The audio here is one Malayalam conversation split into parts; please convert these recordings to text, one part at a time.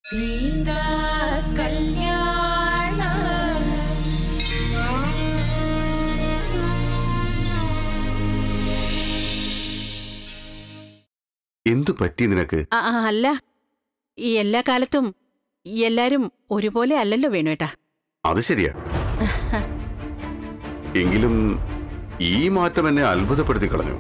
സീതാ കല്യാണ എന്തു പറ്റി നിനക്ക് ആ, ആ, അല്ല ഈ എല്ലാ കാലത്തും എല്ലാരും ഒരുപോലെ അല്ലല്ലോ വേണുവേട്ടാ അത് ശരിയാ എങ്കിലും ഈ മാറ്റം എന്നെ അത്ഭുതപ്പെടുത്തി കളഞ്ഞു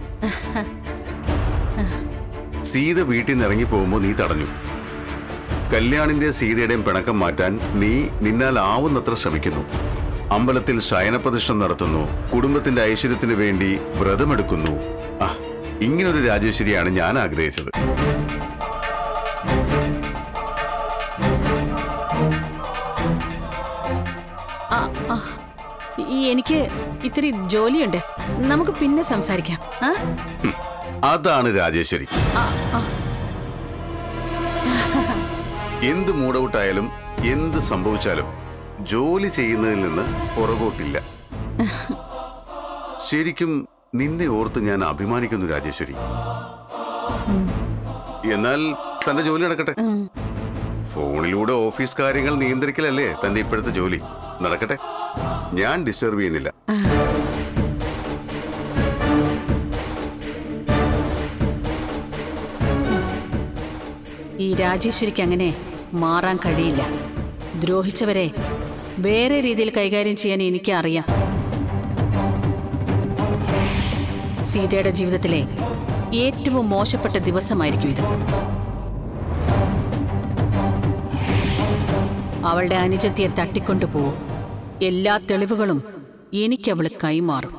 സീത വീട്ടിൽ നിന്ന് ഇറങ്ങി പോകുമ്പോ നീ തടഞ്ഞു കല്യാണിന്റെ സീതയുടെയും പിണക്കം മാറ്റാൻ നീ നിന്നാൽ ആവുന്നത്ര ശ്രമിക്കുന്നു അമ്പലത്തിൽ ശയനപ്രതിഷ്ഠ നടത്തുന്നു കുടുംബത്തിന്റെ ഐശ്വര്യത്തിന് വേണ്ടി വ്രതമെടുക്കുന്നു ആ ഇങ്ങനൊരു രാജേശ്വരിയാണ് ഞാൻ ആഗ്രഹിച്ചത് ആ, ആ, ഈ എനിക്ക് ഇത്തിരി ജോലിയുണ്ട് നമുക്ക് പിന്നെ സംസാരിക്കാം ആ ഹും, അതാണ് രാജേശ്വരി ആ, ആ, എന്ത് മൂഡൌട്ടായാലും എന്ത് സംഭവിച്ചാലും ജോലി ചെയ്യുന്നതിൽ നിന്ന് പുറകോട്ടില്ല ശരിക്കും നിന്നെ ഓർത്ത് ഞാൻ അഭിമാനിക്കുന്നു രാജേശ്വരി എന്നാൽ തന്റെ ജോലി നടക്കട്ടെ ഉം. ഫോണിലൂടെ ഓഫീസ് കാര്യങ്ങൾ നിയന്ത്രിക്കലല്ലേ തന്റെ ഇപ്പോഴത്തെ ജോലി നടക്കട്ടെ ഞാൻ ഡിസ്റ്റർബ് ചെയ്യുന്നില്ല ഈ രാജേശ്വരിക്ക് അങ്ങനെ മാറാൻ കഴിയില്ല ദ്രോഹിച്ചവരെ വേറെ രീതിയിൽ കൈകാര്യം ചെയ്യാൻ എനിക്ക് അറിയാം സീതയുടെ ജീവിതത്തിലെ ഏറ്റവും മോശപ്പെട്ട ദിവസമായിരിക്കും ഇത് അവളുടെ അനുജത്തിയെ തട്ടിക്കൊണ്ടുപോകും എല്ലാ തെളിവുകളും എനിക്കവള് കൈമാറും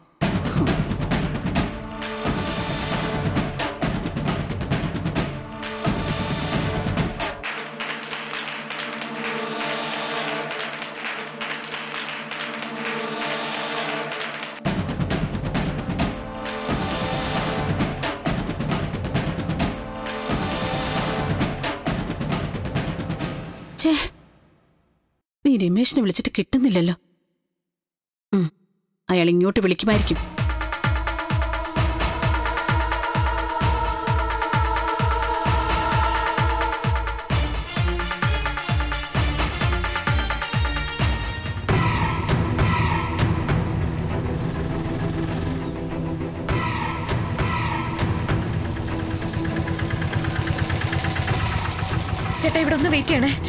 ഛേ നീ രമേശിനെ വിളിച്ചിട്ട് കിട്ടുന്നില്ലല്ലോ ഉം, അയാൾ ഇങ്ങോട്ട് വിളിക്കുമായിരിക്കും ചേട്ടാ ഇവിടെ ഒന്ന് വെയിറ്റ് ചെയ്യണേ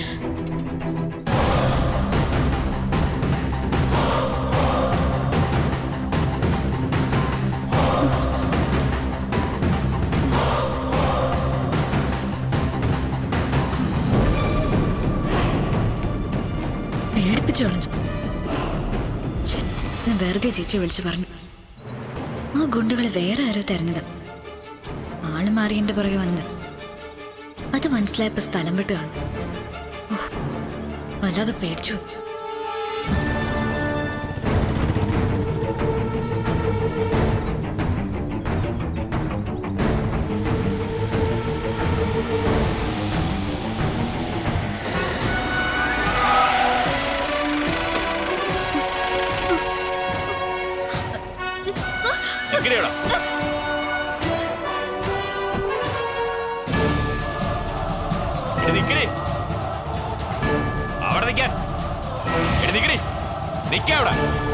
പേടിപ്പിച്ചു കളഞ്ഞു ശ്ശെ, ഞാൻ വെറുതെ ചേച്ചി വിളിച്ചു പറഞ്ഞു ആ ഗുണ്ടുകളെ വേറെ ആരോ തരുന്നത് ആള് മാറി എന്റെ പുറകെ വന്നത് അത് മനസ്സിലായപ്പോ സ്ഥലം വിട്ട് കാണും ഓഹ്, വല്ലാതെ പേടിച്ചു പോയി. നിക്കടിയോടാ എടി നിക്കടി അവിടെ നിക്കാൻ എടി നിക്കടി നിക്ക അവിടെ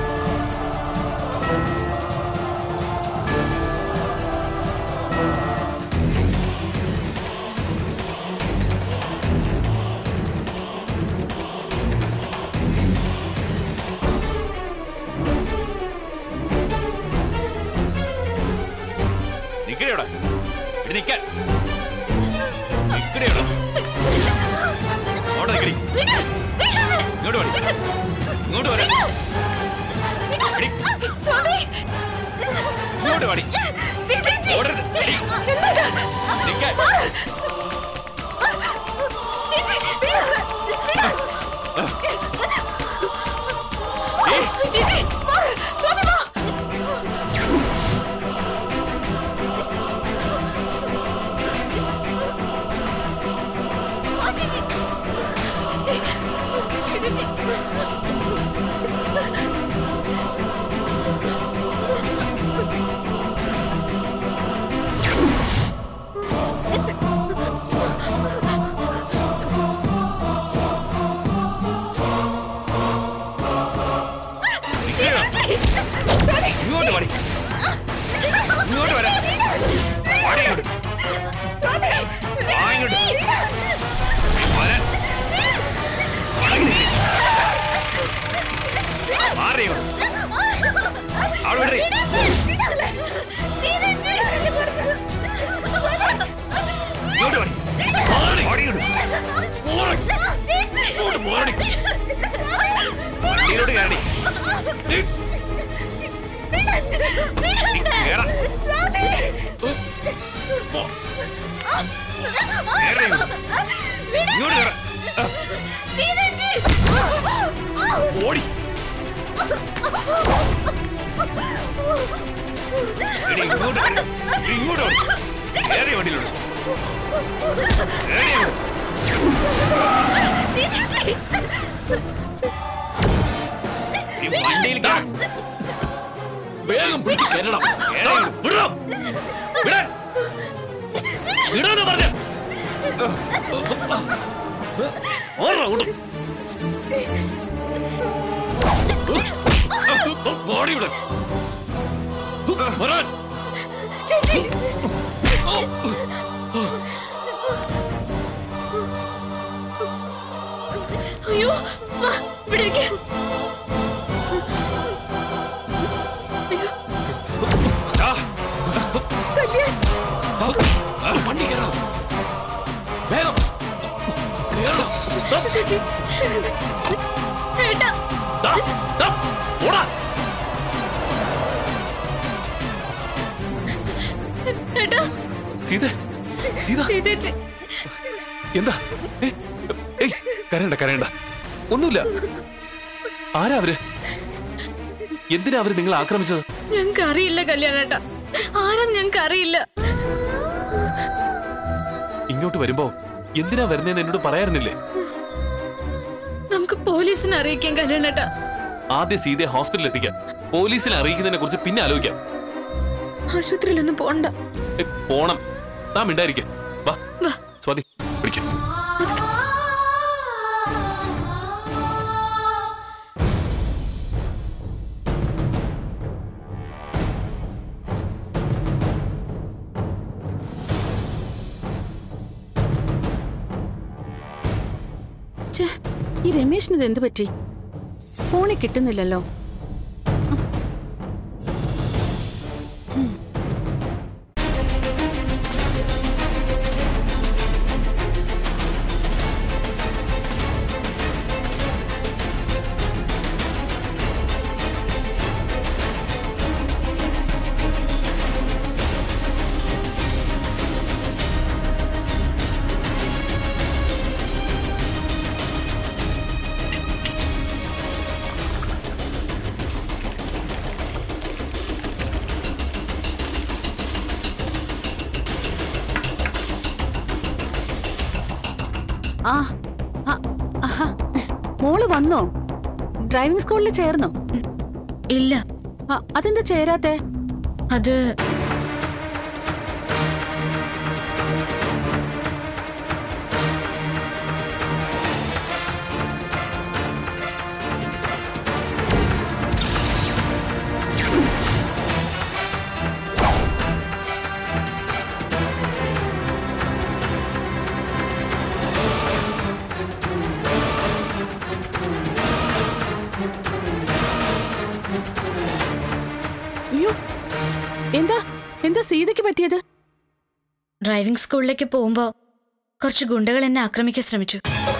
നിക്കടി അവിടെ എടി നിക്കാൻ നിക്കടി അവിടെ അവിടെ നിക്കടി ഇങ്ങോട്ട് വാടി ഇങ്ങോട്ട് വരാ എടി ഇങ്ങോട്ട് വാടി ഓടരുത് എടി നിക്കാൻ ഏയ് ചേച്ചി ഇങ്ങോട്ട് വാടി ഇങ്ങോട്ട് വരാം വാടി ഇങ്ങോട്ട് വാ ഇങ്ങോട്ട് വരാൻ അടങ്ങി നില്ല്. മാറി ഇങ്ങോട്ട് അവിടെ വിടറി ഇങ്ങോട്ട് വാടി മാറി വാടി ഇങ്ങോട്ട് മാറി. ഇങ്ങോട്ട് മാറി വണ്ടിയിലോട്ട് കയറി കേറാം പോ. കേറി ഇങ്ങോട്ട്. ഇങ്ങോട്ട് കേറാം ഓടി എടി, ഇങ്ങോട്ട് വരൂ. എടി, ഇങ്ങോട്ട് ഓടി കേറി വണ്ടിയിലോട്ട് കേറി ഇങ്ങോട്ട്. ഈ വണ്ടിയിൽ കേറ്. വേഗം പിടിച്ച് കയറണം കേറി ഇങ്ങോട്ട്. വിടണം. വിടാൻ. വിടാനാ പറഞ്ഞെ. ഓടണം അങ്ങോട്ട്. ബോഡി ഇവിടെ വരാൻ അയ്യോ വാ, ഇവിടെ ഇരിക്ക്. ആ. ആ, വണ്ടി കയറണം വേഗം കേറണം ദാ, ചേച്ചി ഏട്ടാ ദാ, ദാ, ഓടാ ഏട്ടാ സീത സീത സീതേച്ചി എന്താ ഏ, ഏയ് കരയണ്ട കരയണ്ട ഒന്നുമില്ല ആരാ അവര് എന്തിനാ അവര് നിങ്ങളെ ആക്രമിച്ചത് ഞങ്ങൾക്ക് അറിയില്ല കല്യാണേട്ടാ ആരെന്ന് ഞങ്ങൾക്ക് അറിയില്ല ഇങ്ങോട്ട് വരുമ്പോ എന്തിനാ വരുന്നതെന്ന് എന്നോട് പറയാറുന്നില്ലേ നമുക്ക് പോലീസിനെ അറിയിക്കാം കല്യാണേട്ടാ ആദ്യം സീതയെ ഹോസ്പിറ്റലിൽ എത്തിക്കാം പോലീസിനെ അറിയിക്കുന്നതിനെ കുറിച്ച് പിന്നെ ആലോചിക്കാം ആശുപത്രിയിലൊന്നും പോണ്ട ഏ, പോണം നാം മിണ്ടായിരിക്കാം വാ വാ സ്വാതി പിടിക്കാം ഛേ, ഈ രമേശിന് ഇത് എന്ത് പറ്റി ഫോണിൽ കിട്ടുന്നില്ലല്ലോ ആ ആ, ആഹാ. മോള് വന്നോ ഡ്രൈവിംഗ് സ്കൂളിൽ ചേർന്നോ ഇല്ല ആ, അതെന്താ ചേരാത്തെ അത് അയ്യോ എന്താ എന്താ സീതയ്ക്ക് പറ്റിയത് ഡ്രൈവിംഗ് സ്കൂളിലേക്ക് പോകുമ്പോ കുറച്ച് ഗുണ്ടകൾ എന്നെ ആക്രമിക്കാൻ ശ്രമിച്ചു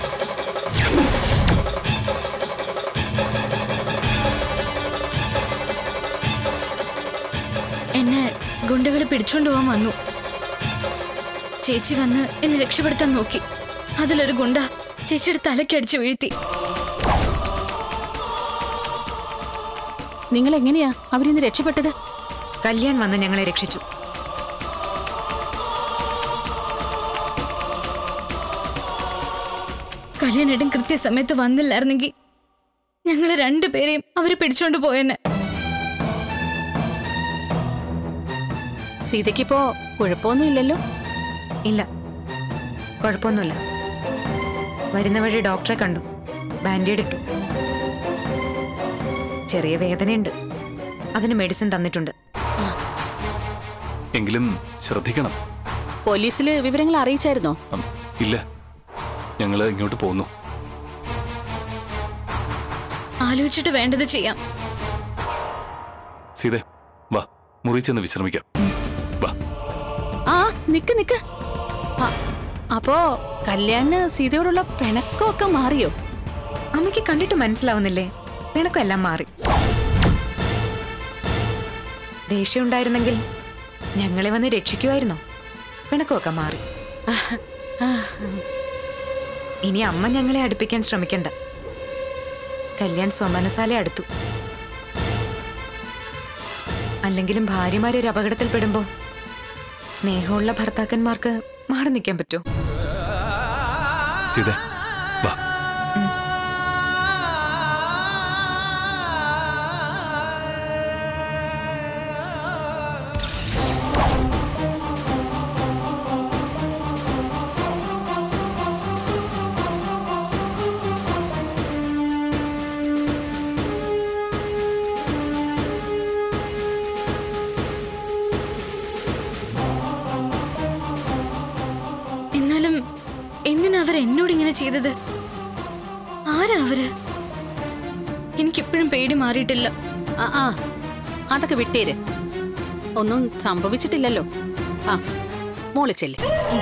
എന്നെ ഗുണ്ടകൾ പിടിച്ചുകൊണ്ട് പോകാൻ വന്നു ചേച്ചി വന്ന് എന്നെ രക്ഷപ്പെടുത്താൻ നോക്കി അതിലൊരു ഗുണ്ട ചേച്ചിയുടെ തലക്കടിച്ച് വീഴ്ത്തി നിങ്ങൾ എങ്ങനെയാ അവരിന്ന് രക്ഷപ്പെട്ടത് കല്യാൺ വന്ന് ഞങ്ങളെ രക്ഷിച്ചു കല്യാണേട്ടൻ കൃത്യസമയത്ത് വന്നില്ലായിരുന്നെങ്കിൽ ഞങ്ങളെ രണ്ടുപേരെയും അവര് പിടിച്ചോണ്ട് പോയെന്നെ സീതയ്ക്കിപ്പോ കുഴപ്പമൊന്നുമില്ലല്ലോ ഇല്ല കുഴപ്പമൊന്നുമില്ല വരുന്ന വഴി ഡോക്ടറെ കണ്ടു ബാൻഡേഡ് ഇട്ടു ചെറിയ വേദനയുണ്ട് അതിന് മെഡിസിൻ തന്നിട്ടുണ്ട് എങ്കിലും ശ്രദ്ധിക്കണം പോലീസില് വിവരങ്ങൾ അറിയിച്ചായിരുന്നോ ഉം, ഇല്ല ഞങ്ങള് ഇങ്ങോട്ട് പോന്നു ആലോചിച്ചിട്ട് വേണ്ടത് ചെയ്യാം സീതേ വാ മുറി ചെന്ന് വിശ്രമിക്കാം വാ ആ നിക്ക് നിക്ക് ആ, അപ്പോ കല്യാണിന് സീതയോടുള്ള പിണക്കമൊക്കെ മാറിയോ അമ്മയ്ക്ക് കണ്ടിട്ട് മനസ്സിലാവുന്നില്ലേ പിണക്കം എല്ലാം മാറി ദേഷ്യം ഉണ്ടായിരുന്നെങ്കിൽ ഞങ്ങളെ വന്ന് രക്ഷിക്കുമായിരുന്നോ പിണക്കമൊക്കെ മാറി ഇനി അമ്മ ഞങ്ങളെ അടുപ്പിക്കാൻ ശ്രമിക്കണ്ട കല്യാൺ സ്വമനസാലെ അടുത്തു അല്ലെങ്കിലും ഭാര്യമാരെ ഒരു അപകടത്തിൽപ്പെടുമ്പോ സ്നേഹമുള്ള ഭർത്താക്കന്മാർക്ക് മാറി നിൽക്കാൻ പറ്റുമോ സീതേ വാ എന്നാലും എന്തിനാ അവർ എന്നോട് ഇങ്ങനെ ചെയ്തത് ആരാ അവര് എനിക്കിപ്പോഴും പേടി മാറിയിട്ടില്ല ആ ആ അതൊക്കെ വിട്ടേര് ഒന്നും സംഭവിച്ചിട്ടില്ലല്ലോ ആ മോളി ചെല്ല് ഉം.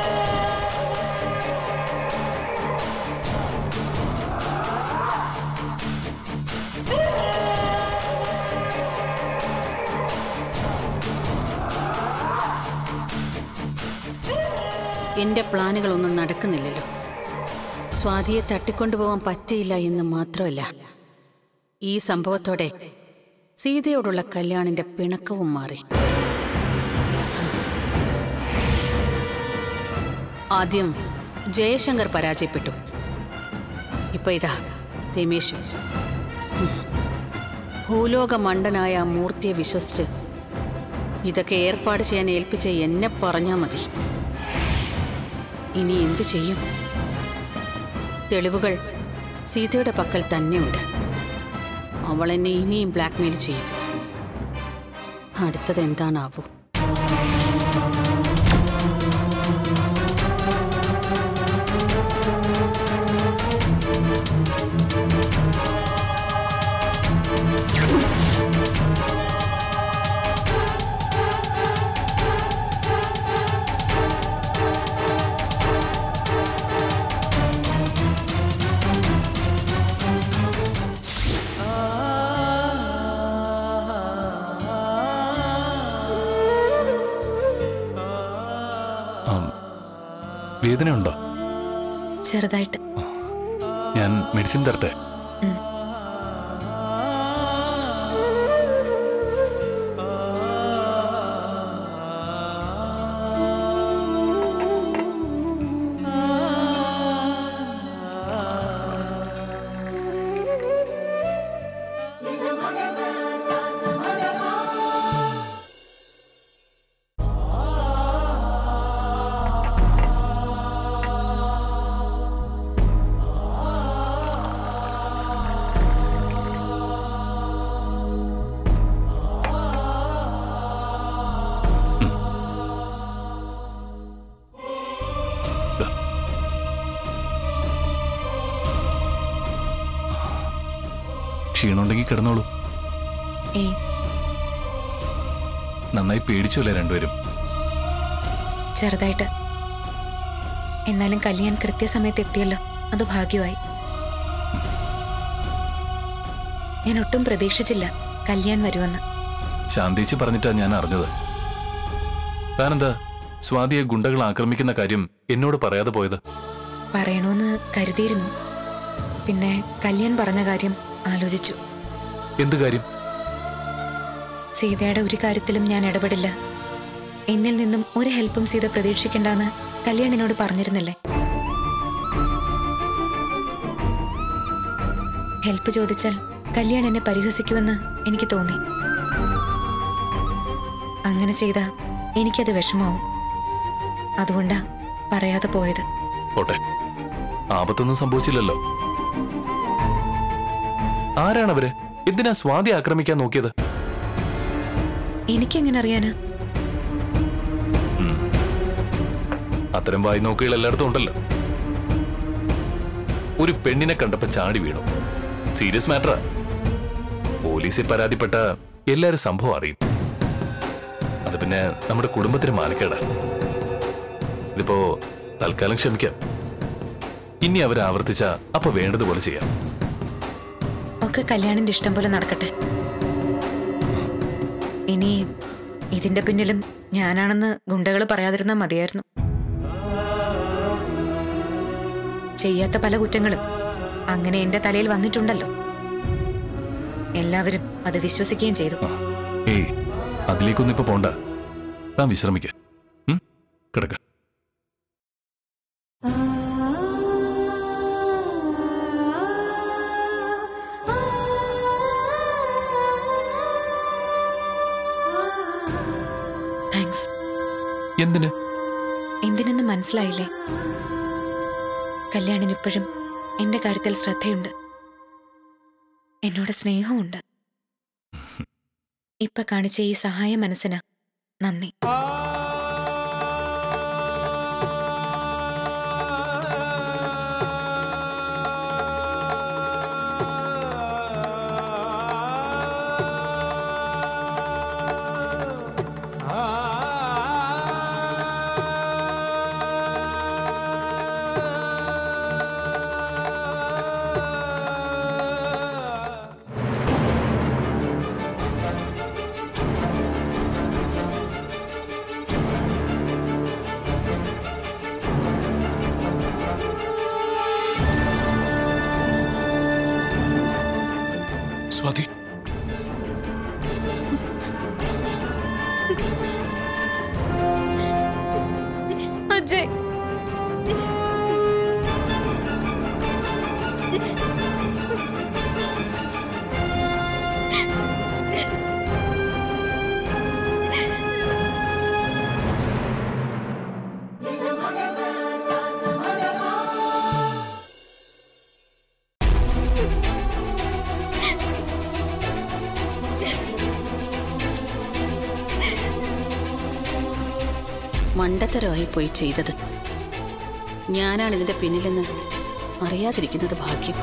എന്റെ പ്ലാനുകളൊന്നും നടക്കുന്നില്ലല്ലോ സ്വാതിയെ തട്ടിക്കൊണ്ടുപോകാൻ പറ്റിയില്ല എന്ന് മാത്രമല്ല ഈ സംഭവത്തോടെ സീതയോടുള്ള കല്യാണിന്റെ പിണക്കവും മാറി ആദ്യം ജയശങ്കർ പരാജയപ്പെട്ടു ഇപ്പൊ ഇതാ രമേശു ഉം. ഭൂലോക മണ്ടനായ ആ മൂർത്തിയെ വിശ്വസിച്ച് ഇതൊക്കെ ഏർപ്പാട് ചെയ്യാൻ ഏൽപ്പിച്ച എന്നെ പറഞ്ഞാ മതി ഇനി എന്തു ചെയ്യും തെളിവുകൾ സീതയുടെ പക്കൽ തന്നെയുണ്ട് അവൾ എന്നെ ഇനിയും ബ്ലാക്ക്മെയിൽ ചെയ്യും അടുത്തത് എന്താണാവൂ ആം, വേദനയുണ്ടോ ചെറുതായിട്ട് ഞാൻ മെഡിസിൻ തരട്ടെ ദാ. ക്ഷീണമുണ്ടെങ്കിൽ കിടന്നോളൂ ഏയ് നന്നായി പേടിച്ചല്ലേ രണ്ടുപേരും ചെറുതായിട്ട് എന്നാലും കല്യാൺ കൃത്യസമയത്ത് എത്തിയല്ലോ അത് ഭാഗ്യമായി ഞാൻ ഒട്ടും പ്രതീക്ഷിച്ചില്ല കല്യാൺ വരുമെന്ന് ശാന്തിച്ച് പറഞ്ഞിട്ടാ ഞാൻ അറിഞ്ഞത് താനെന്താ സ്വാതിയെ ഗുണ്ടകൾ ആക്രമിക്കുന്ന കാര്യം എന്നോട് പറയാതെ പോയത് പറയണോന്ന് കരുതിയിരുന്നു പിന്നെ കല്യാൺ പറഞ്ഞ കാര്യം ആലോചിച്ചു എന്ത് കാര്യം സീതയുടെ ഒരു കാര്യത്തിലും ഞാൻ ഇടപെടില്ല എന്നിൽ നിന്നും ഒരു ഹെൽപ്പും സീത പ്രതീക്ഷിക്കണ്ടെന്ന് കല്യാൺ എന്നോട് പറഞ്ഞിരുന്നില്ലേ ഹെൽപ്പ് ചോദിച്ചാൽ കല്യാൺ എന്നെ പരിഹസിക്കുമെന്ന് എനിക്ക് തോന്നി അങ്ങനെ ചെയ്ത എനിക്കത് വിഷമാവും അതുകൊണ്ടാ പറയാതെ പോയത് പോട്ടെ ആപത്തൊന്നും സംഭവിച്ചില്ലല്ലോ ആരാണവര് എന്തിനാ സ്വാതി ആക്രമിക്കാൻ നോക്കിയത് എനിക്കെങ്ങനെ അറിയാനാ അത്തരം വായി നോക്കുകൾ എല്ലായിടത്തും ഉണ്ടല്ലോ ഒരു പെണ്ണിനെ കണ്ടപ്പോ ചാടി വീണു സീരിയസ് മാറ്ററാ പോലീസിൽ പരാതിപ്പെട്ട എല്ലാരും സംഭവം അറിയും അത് പിന്നെ നമ്മുടെ കുടുംബത്തിന് മാനക്കേടാ ഇതിപ്പോ തൽക്കാലം ക്ഷമിക്കാം ഇനി അവർ ആവർത്തിച്ച അപ്പൊ വേണ്ടതുപോലെ ചെയ്യാം ഒക്കെ കല്യാണിന്റെ ഇഷ്ടം പോലെ നടക്കട്ടെ ഇനി ഇതിന്റെ പിന്നിലും ഞാനാണെന്ന് ഗുണ്ടകൾ പറയാതിരുന്നാൽ മതിയായിരുന്നു ചെയ്യാത്ത പല കുറ്റങ്ങളും അങ്ങനെ എന്റെ തലയിൽ വന്നിട്ടുണ്ടല്ലോ എല്ലാവരും അത് വിശ്വസിക്കുകയും ചെയ്തു ആ, ഏയ് അതിലേക്കൊന്നും ഇപ്പൊ പോണ്ട താൻ വിശ്രമിക്ക ഉം? കിടക്ക താങ്ക്സ് എന്തിന് എന്തിനെന്ന് മനസ്സിലായില്ലേ കല്യാണിന് ഇപ്പോഴും എന്റെ കാര്യത്തിൽ ശ്രദ്ധയുണ്ട് എന്നോട് സ്നേഹമുണ്ട് ഇപ്പൊ കാണിച്ച ഈ സഹായ മനസ്സിന് നന്ദി സ്വാതി അജയ് മണ്ടത്തരമായി പോയി ചെയ്തത് ഞാനാണ് ഇതിന്റെ പിന്നിലെന്ന് അറിയാതിരിക്കുന്നത് ഭാഗ്യം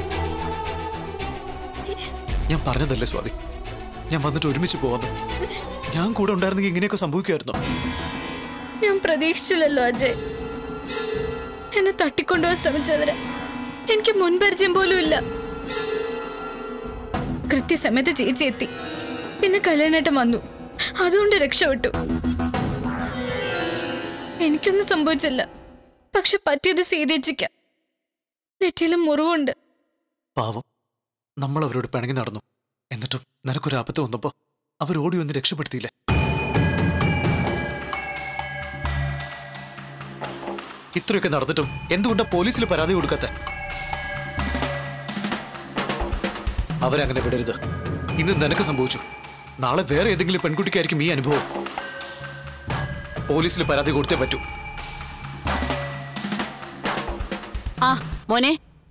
ഞാൻ പറഞ്ഞതല്ലേ സ്വാതി ഞാൻ വന്നിട്ട് ഒരുമിച്ച് പോവാന്ന് ഞാൻ കൂടെ ഉണ്ടായിരുന്നെങ്കിൽ ഇങ്ങനെയൊക്കെ സംഭവിക്കുമായിരുന്നോ ഞാൻ പ്രതീക്ഷിച്ചില്ലല്ലോ അജയ് എന്നെ തട്ടിക്കൊണ്ടുപോകാൻ ശ്രമിച്ചവരെ എനിക്ക് മുൻപരിചയം പോലും ഇല്ല കൃത്യസമയത്ത് ചേച്ചി എത്തി പിന്നെ കല്യാണേട്ടം വന്നു അതുകൊണ്ട് രക്ഷപ്പെട്ടു എനിക്കൊന്നും സംഭവിച്ചില്ല പക്ഷെ പറ്റിയത് സീതേച്ചിക്ക നെറ്റിയിലും മുറിവുണ്ട് പാവം നമ്മൾ അവരോട് പിണങ്ങി നടന്നു എന്നിട്ടും നിനക്കൊരു ആപത്ത് വന്നപ്പോ അവർ ഓടി വന്ന് രക്ഷപ്പെടുത്തിയില്ലേ ഇത്രയൊക്കെ നടന്നിട്ടും എന്തുകൊണ്ടാ പോലീസിൽ പരാതി കൊടുക്കാത്ത അവരങ്ങനെ വിടരുത് ഇന്ന് നിനക്ക് സംഭവിച്ചു നാളെ വേറെ ഏതെങ്കിലും പെൺകുട്ടിക്കായിരിക്കും ഈ അനുഭവം പോലീസിൽ പരാതി കൊടുത്തേ പറ്റൂ ആ മോനെ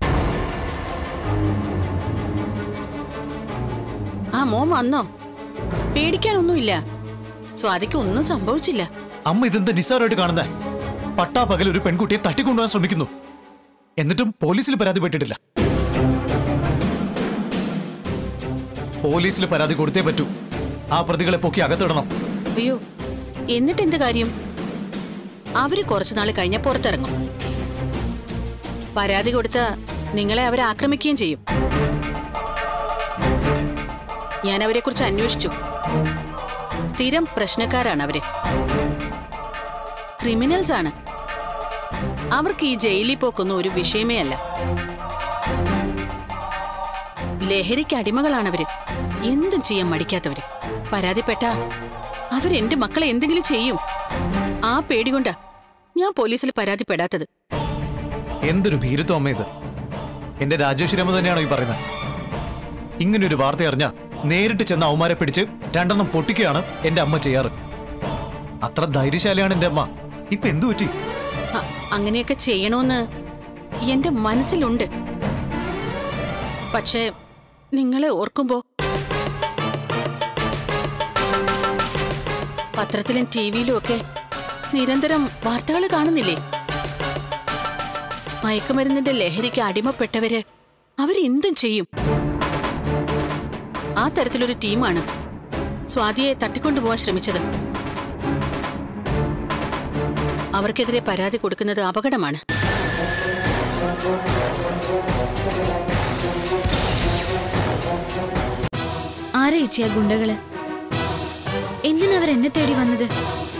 ആ മോൻ വന്നോ പേടിക്കാനൊന്നുമില്ല സ്വാതിക്ക് ഒന്നും സംഭവിച്ചില്ല അമ്മ ഇതെന്താ നിസ്സാരമായിട്ട് കാണുന്നേ പട്ടാ പകൽ ഒരു പെൺകുട്ടിയെ തട്ടിക്കൊണ്ടുപോകാൻ ശ്രമിക്കുന്നു എന്നിട്ടും പോലീസിൽ പരാതിപ്പെട്ടിട്ടില്ല പോലീസിൽ പരാതി കൊടുത്തേ പറ്റൂ ആ പ്രതികളെ പൊക്കി അകത്തിടണം അയ്യോ എന്നിട്ട് എന്ത് കാര്യം അവര് കുറച്ചുനാൾ കഴിഞ്ഞ പുറത്തിറങ്ങും പരാതി കൊടുത്ത നിങ്ങളെ അവരെ ആക്രമിക്കുകയും ചെയ്യും ഞാൻ അവരെ കുറിച്ച് അന്വേഷിച്ചു സ്ഥിരം പ്രശ്നക്കാരാണ് അവര് ക്രിമിനൽസ് ആണ് അവർക്ക് ഈ ജയിലിൽ പോക്കൊന്നും ഒരു വിഷയമേ അല്ല ലഹരിക്ക് അടിമകളാണവര് എന്തും ചെയ്യാൻ മടിക്കാത്തവര് പരാതിപ്പെട്ട അവരെന്റെ മക്കളെ എന്തെങ്കിലും ചെയ്യും ആ പേടി കൊണ്ടാ ഞാൻ പോലീസിൽ പരാതിപ്പെടാത്തത് എന്തൊരു ഭീരുത്വം അമ്മ ഇത് എന്റെ രാജേശ്വരമ്മ തന്നെയാണോ ഈ പറയുന്നത് ഇങ്ങനൊരു വാർത്ത അറിഞ്ഞ നേരിട്ട് ചെന്ന് അവന്മാരെ പിടിച്ച് രണ്ടെണ്ണം പൊട്ടിക്കുകയാണ് എന്റെ അമ്മ ചെയ്യാറ് അത്ര ധൈര്യശാലിയാണ് എന്റെ അമ്മ ഇപ്പൊ എന്തു പറ്റി അ- അങ്ങനെയൊക്കെ ചെയ്യണമെന്ന് എന്റെ മനസ്സിലുണ്ട് പക്ഷേ നിങ്ങളെ ഓർക്കുമ്പോ പത്രത്തിലും ടി വിയിലും ഒക്കെ നിരന്തരം വാർത്തകൾ കാണുന്നില്ലേ മയക്കുമരുന്നിന്റെ ലഹരിക്ക് അടിമപ്പെട്ടവര് അവരെന്തും ചെയ്യും ആ തരത്തിലൊരു ടീമാണ് സ്വാതിയെ തട്ടിക്കൊണ്ടുപോകാൻ ശ്രമിച്ചത് അവർക്കെതിരെ പരാതി കൊടുക്കുന്നത് അപകടമാണ് ആരാ ചേച്ചി ആ ഗുണ്ടകള് എന്തിനാ അവർ എന്നെ തേടി വന്നത്